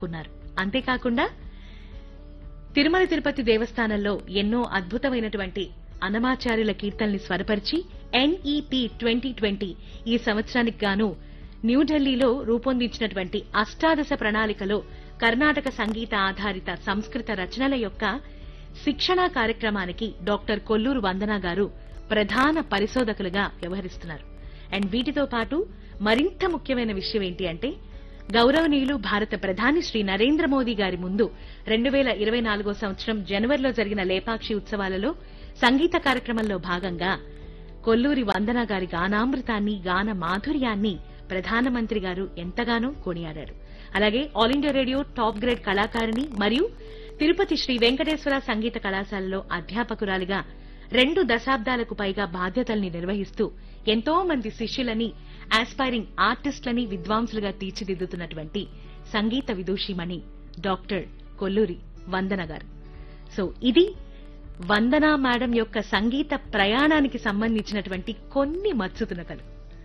ఉన్నారు అంతేకాకుండా తిరుమల తిరుపతి దేవస్థానంలో ఎన్నో అద్భుతమైనటువంటి అనమాచార్యుల కీర్తనల్ని స్వరపరిచి ఎన్ఈపి ట్వంటీ ట్వంటీ ఈ సంవత్సరానికి గాను న్యూఢిల్లీలో రూపొందించినటువంటి అష్టాదశ ప్రణాళికలో కర్ణాటక సంగీత ఆధారిత సంస్కృత రచనల యొక్క శిక్షణా కార్యక్రమానికి డాక్టర్ కొల్లూరు వందన గారు ప్రధాన పరిశోధకులుగా వ్యవహరిస్తున్నారు అండ్ వీటితో పాటు మరింత ముఖ్యమైన విషయం ఏంటి అంటే గౌరవనీయులు భారత ప్రధాని శ్రీ నరేంద్ర మోదీ గారి ముందు రెండు వేల ఇరవై నాలుగో సంవత్సరం జనవరిలో జరిగిన లేపాక్షి ఉత్సవాలలో సంగీత కార్యక్రమంలో భాగంగా కొల్లూరి వందన గారి గానామృతాన్ని గాన మాధుర్యాన్ని ప్రధానమంత్రి గారు ఎంతగానో కొనియాడారు అలాగే All India Radio top grade కళాకారిణి మరియు తిరుపతి శ్రీ వెంకటేశ్వర సంగీత కళాశాలలో అధ్యాపకురాలిగా రెండు దశాబ్దాలకు పైగా బాధ్యతల్ని నిర్వహిస్తూ ఎంతో మంది శిష్యులని ఆస్పైరింగ్ ఆర్టిస్టులని విద్వాంసులుగా తీర్చిదిద్దుతున్నటువంటి సంగీత విదూషిమణి డాక్టర్ కొల్లూరి వందన గారు సో ఇది వందన మేడం యొక్క సంగీత ప్రయాణానికి సంబంధించినటువంటి కొన్ని మత్సుతునకలు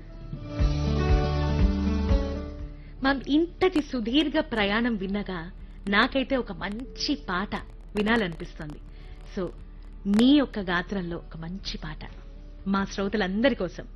మనం ఇంతటి సుదీర్ఘ ప్రయాణం విన్నగా నాకైతే ఒక మంచి పాట వినాలనిపిస్తుంది సో మీ యొక్క గాత్రంలో ఒక మంచి పాట మా శ్రోతలందరి కోసం